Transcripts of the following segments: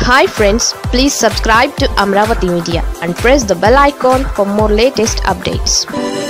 hi friends please subscribe to Amaravati media and press the bell icon for more latest updates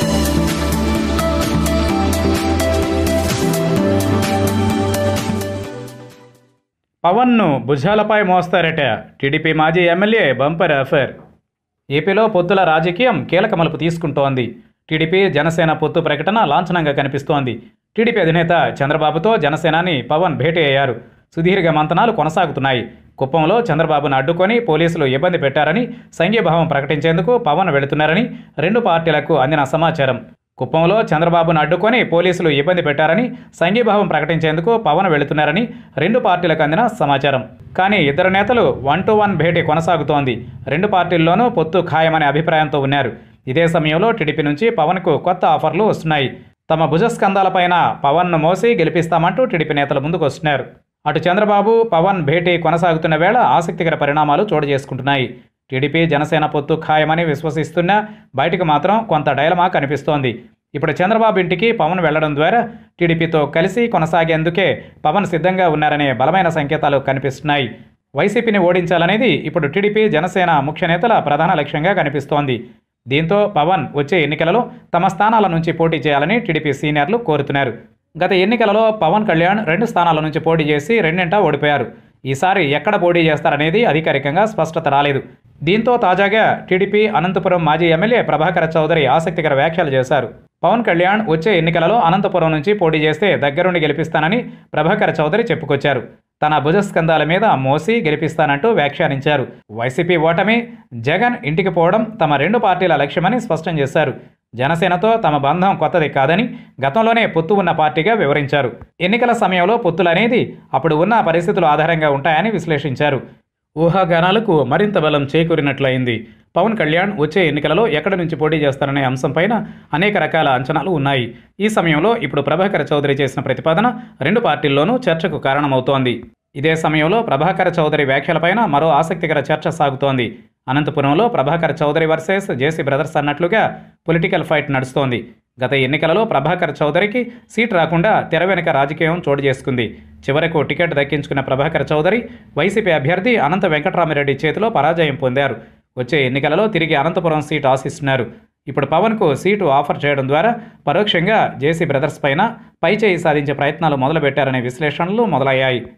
పవన్ను భుజాలపై మోస్తారట TDP మాజీ MLA bumper offer ఏపీలో పొత్తుల రాజకీయం కీలక మలుపు తీసుకుంటోంది టీడీపీ జనసేన పొత్తు ప్రకటన లాంఛనంగా కనిపిస్తోంది టీడీపీ అధినేత చంద్రబాబుతో జనసేనాని పవన్ భేటీ అయ్యారు సుదీర్ఘ మంతనాలు కొనసాగుతున్నాయి కుప్పంలో చంద్రబాబును అడ్డుకొని పోలీసులు ఇబ్బంది పెట్టారని సంఘీభావం ప్రకటించేందుకు పవన్ వెళుతున్నారని రెండు పార్టీలకు అందిన సమాచారం కుప్పంలో చంద్రబాబును అడ్డుకొని పోలీసులు ఇబ్బంది పెట్టారని సంఘీభావం ప్రకటించేందుకు పవన్ వెళుతున్నారని రెండు పార్టీలకు అందిన సమాచారం కానీ ఇద్దరు నేతలు వన్ టు వన్ భేటీ కొనసాగుతోంది రెండు పార్టీల్లోనూ పొత్తు ఖాయమనే అభిప్రాయంతో ఉన్నారు ఇదే సమయంలో టీడీపీ నుంచి పవన్కు కొత్త ఆఫర్లు వస్తున్నాయి తమ భుజస్కంధాలపైన పవన్ను మోసి గెలిపిస్తామంటూ టీడీపీ నేతలు ముందుకు వస్తున్నారు అటు చంద్రబాబు పవన్ భేటీ కొనసాగుతున్న వేళ ఆసక్తికర పరిణామాలు చోటు చేసుకుంటున్నాయి టీడీపీ జనసేన పొత్తు ఖాయమని విశ్వసిస్తున్నా బయటకు మాత్రం కొంత డైలమా కనిపిస్తోంది ఇప్పుడు చంద్రబాబు ఇంటికి పవన్ వెళ్లడం ద్వారా టీడీపీతో కలిసి కొనసాగేందుకే పవన్ సిద్ధంగా ఉన్నారనే బలమైన సంకేతాలు కనిపిస్తున్నాయి వైసీపీని ఓడించాలనేది ఇప్పుడు టీడీపీ జనసేన ముఖ్య నేతల ప్రధాన లక్ష్యంగా కనిపిస్తోంది దీంతో పవన్ వచ్చే ఎన్నికలలో తమ స్థానాల నుంచి పోటీ చేయాలని టీడీపీ సీనియర్లు కోరుతున్నారు గత ఎన్నికలలో పవన్ కళ్యాణ్ రెండు స్థానాల నుంచి పోటీ చేసి రెండింటా ఓడిపోయారు ఈసారి ఎక్కడ పోటీ చేస్తారనేది అధికారికంగా స్పష్టత రాలేదు దీంతో తాజాగా టీడీపీ అనంతపురం మాజీ ఎమ్మెల్యే ప్రభాకర్ చౌదరి ఆసక్తికర వ్యాఖ్యలు చేశారు పవన్ కళ్యాణ్ వచ్చే ఎన్నికలలో అనంతపురం నుంచి పోటీ చేస్తే దగ్గరుండి గెలిపిస్తానని ప్రభాకర్ చౌదరి చెప్పుకొచ్చారు తన భుజస్కంధాల మీద మోసి గెలిపిస్తానంటూ వ్యాఖ్యానించారు వైసీపీ ఓటమి జగన్ ఇంటికి పోవడం తమ రెండు పార్టీల లక్ష్యమని స్పష్టం చేశారు జనసేనతో తమ బంధం కొత్తది కాదని గతంలోనే పొత్తు ఉన్న పార్టీగా వివరించారు ఎన్నికల సమయంలో పొత్తులనేది అప్పుడు ఉన్న పరిస్థితుల ఆధారంగా ఉంటాయని విశ్లేషించారు ఊహాగానాలకు మరింత బలం చేకూరినట్లయింది పవన్ కళ్యాణ్ వచ్చే ఎన్నికలలో ఎక్కడి నుంచి పోటీ చేస్తారనే అంశంపైన అనేక రకాల అంచనాలు ఉన్నాయి ఈ సమయంలో ఇప్పుడు ప్రభాకర్ చౌదరి చేసిన ప్రతిపాదన రెండు పార్టీల్లోనూ చర్చకు కారణమవుతోంది ఇదే సమయంలో ప్రభాకర్ చౌదరి వ్యాఖ్యలపైన మరో ఆసక్తికర చర్చ సాగుతోంది అనంతపురంలో Prabhakar Chowdary versus JC brothers అన్నట్లుగా పొలిటికల్ ఫైట్ నడుస్తోంది గత ఎన్నికలలో ప్రభాకర్ చౌదరికి సీట్ రాకుండా తెర వెనుక రాజకీయం చోటు చేసుకుంది చివరకు టికెట్ దక్కించుకున్న ప్రభాకర్ చౌదరి వైసీపీ అభ్యర్థి అనంత వెంకటరామిరెడ్డి చేతిలో పరాజయం పొందారు వచ్చే ఎన్నికలలో తిరిగి అనంతపురం సీటు ఆశిస్తున్నారు ఇప్పుడు పవన్కు సీటు ఆఫర్ చేయడం ద్వారా పరోక్షంగా జేసీ బ్రదర్స్ పైన పైచేయి సాధించే ప్రయత్నాలు మొదలుపెట్టారనే విశ్లేషణలు మొదలయ్యాయి